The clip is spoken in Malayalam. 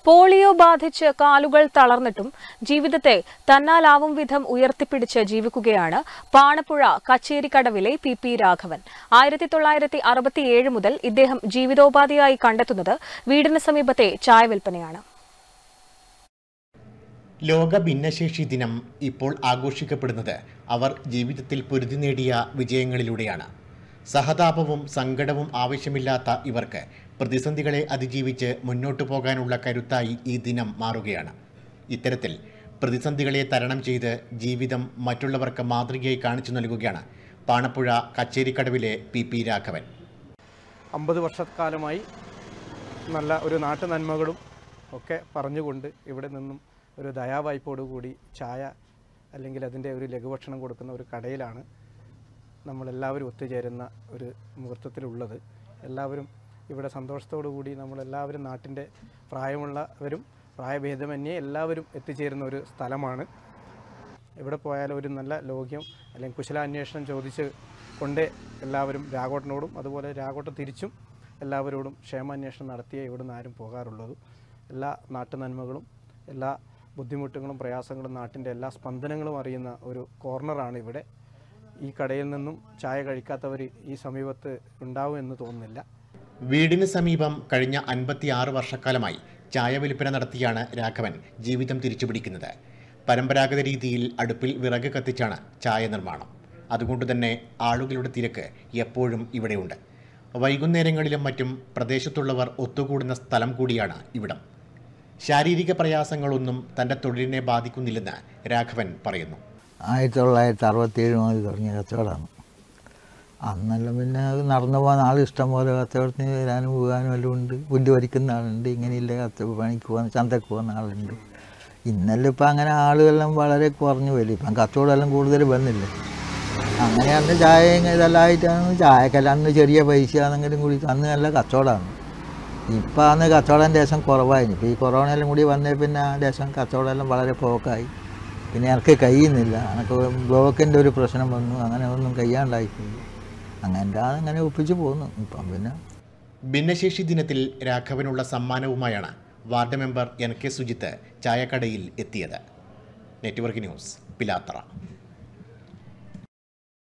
പോളിയോ ബാധിച്ച് കാലുകൾ തളർന്നിട്ടും ജീവിതത്തെ തന്നാലാവും വിധം ഉയർത്തിപ്പിടിച്ച് ജീവിക്കുകയാണ് പാണപ്പുഴ കച്ചേരിക്കടവിലെ പി പി രാഘവൻ ആയിരത്തി തൊള്ളായിരത്തി അറുപത്തിയേഴ് മുതൽ ഇദ്ദേഹം ജീവിതോപാധിയായി കണ്ടെത്തുന്നത് വീടിന് സമീപത്തെ ചായ വിൽപ്പനയാണ് ലോക ഭിന്നശേഷി ദിനം ഇപ്പോൾ ആഘോഷിക്കപ്പെടുന്നത് അവർ ജീവിതത്തിൽ പൊരുതി നേടിയ വിജയങ്ങളിലൂടെയാണ് സഹതാപവും സങ്കടവും ആവശ്യമില്ലാത്ത ഇവർക്ക് പ്രതിസന്ധികളെ അതിജീവിച്ച് മുന്നോട്ടു പോകാനുള്ള കരുത്തായി ഈ ദിനം മാറുകയാണ് ഇത്തരത്തിൽ പ്രതിസന്ധികളെ തരണം ചെയ്ത് ജീവിതം മറ്റുള്ളവർക്ക് മാതൃകയായി കാണിച്ചു നൽകുകയാണ് പാണപ്പുഴ കച്ചേരിക്കടവിലെ പി പി രാഘവൻ അമ്പത് വർഷക്കാലമായി നല്ല ഒരു നാട്ടു നന്മകളും ഒക്കെ പറഞ്ഞുകൊണ്ട് ഇവിടെ നിന്നും ഒരു ദയാവായ്പോടുകൂടി ചായ അല്ലെങ്കിൽ അതിൻ്റെ ഒരു ലഘുഭക്ഷണം കൊടുക്കുന്ന ഒരു കടയിലാണ് നമ്മളെല്ലാവരും ഒത്തുചേരുന്ന ഒരു മുഹൂർത്തത്തിലുള്ളത് എല്ലാവരും ഇവിടെ സന്തോഷത്തോടു കൂടി നമ്മളെല്ലാവരും നാട്ടിൻ്റെ പ്രായമുള്ളവരും പ്രായഭേദമന്യേ എല്ലാവരും എത്തിച്ചേരുന്ന ഒരു സ്ഥലമാണ് എവിടെ പോയാലും ഒരു നല്ല ലോക്യം അല്ലെങ്കിൽ കുശലാന്വേഷണം ചോദിച്ച് കൊണ്ടേ എല്ലാവരും രാഘോട്ടനോടും അതുപോലെ രാഘോട്ടം തിരിച്ചും എല്ലാവരോടും ക്ഷേമാന്വേഷണം നടത്തിയേ ഇവിടുന്ന് ആരും പോകാറുള്ളത് എല്ലാ നാട്ടു നന്മകളും എല്ലാ ബുദ്ധിമുട്ടുകളും പ്രയാസങ്ങളും നാട്ടിൻ്റെ എല്ലാ സ്പന്ദനങ്ങളും അറിയുന്ന ഒരു കോർണറാണ് ഇവിടെ ഈ കടയിൽ നിന്നും ചായ കഴിക്കാത്തവർ ഈ സമീപത്ത് ഉണ്ടാവും എന്ന് തോന്നുന്നില്ല വീടിന് സമീപം കഴിഞ്ഞ അൻപത്തിയാറ് വർഷക്കാലമായി ചായ വിൽപ്പന നടത്തിയാണ് രാഘവൻ ജീവിതം തിരിച്ചുപിടിക്കുന്നത് പരമ്പരാഗത രീതിയിൽ അടുപ്പിൽ വിറക് കത്തിച്ചാണ് ചായ നിർമ്മാണം അതുകൊണ്ട് തന്നെ ആളുകളുടെ തിരക്ക് എപ്പോഴും ഇവിടെയുണ്ട് വൈകുന്നേരങ്ങളിലും മറ്റും പ്രദേശത്തുള്ളവർ ഒത്തുകൂടുന്ന സ്ഥലം കൂടിയാണ് ഇവിടം ശാരീരിക പ്രയാസങ്ങളൊന്നും തൻ്റെ തൊഴിലിനെ ബാധിക്കുന്നില്ലെന്ന് രാഘവൻ പറയുന്നു ആയിരത്തി തൊള്ളായിരത്തി അറുപത്തേഴ് മുതൽ തുടങ്ങിയ കച്ചവടമാണ് അന്നെല്ലാം പിന്നെ അത് നടന്നു പോകാൻ ആൾ ഇഷ്ടം പോലെ കച്ചവടത്തിന് വരാനും പോകാനും എല്ലാം ഉണ്ട് പുല്ല് വരിക്കുന്ന ആളുണ്ട് ഇങ്ങനെയില്ല കച്ച പണിക്ക് പോകുന്ന ചന്തക്ക് പോകുന്ന ആളുണ്ട് ഇന്നെല്ലാം ഇപ്പം അങ്ങനെ ആളുകളെല്ലാം വളരെ കുറഞ്ഞു വരും ഇപ്പം കച്ചവടമെല്ലാം കൂടുതൽ വന്നില്ല അങ്ങനെ അന്ന് ചായ ഇതെല്ലാം ആയിട്ടാണ് ചായക്കെല്ലാം അന്ന് ചെറിയ പൈസ ആണെങ്കിലും കൂടി അന്ന് നല്ല കച്ചവടമാണ് ഇപ്പം അന്ന് കച്ചവടം ദേശം കുറവായിരുന്നു ഇപ്പോൾ ഈ കൊറോണയെല്ലാം കൂടി വന്നേ പിന്നെ ആ ദേശം കച്ചവടമെല്ലാം വളരെ പോക്കായി പിന്നെ എനിക്ക് കഴിയുന്നില്ല എനിക്ക് ബ്ലോക്കിൻ്റെ ഒരു പ്രശ്നം വന്നു അങ്ങനെ ഒന്നും കഴിയാണ്ടായിപ്പോയി അങ്ങനെ അങ്ങനെ ഒപ്പിച്ച് പോന്നു ഇപ്പം പിന്നെ ഭിന്നശേഷി ദിനത്തിൽ രാഘവനുള്ള സമ്മാനവുമായാണ് ward member N K Sujith ചായക്കടയിൽ എത്തിയത് നെറ്റ്വർക്ക് ന്യൂസ് പിലാത്തറ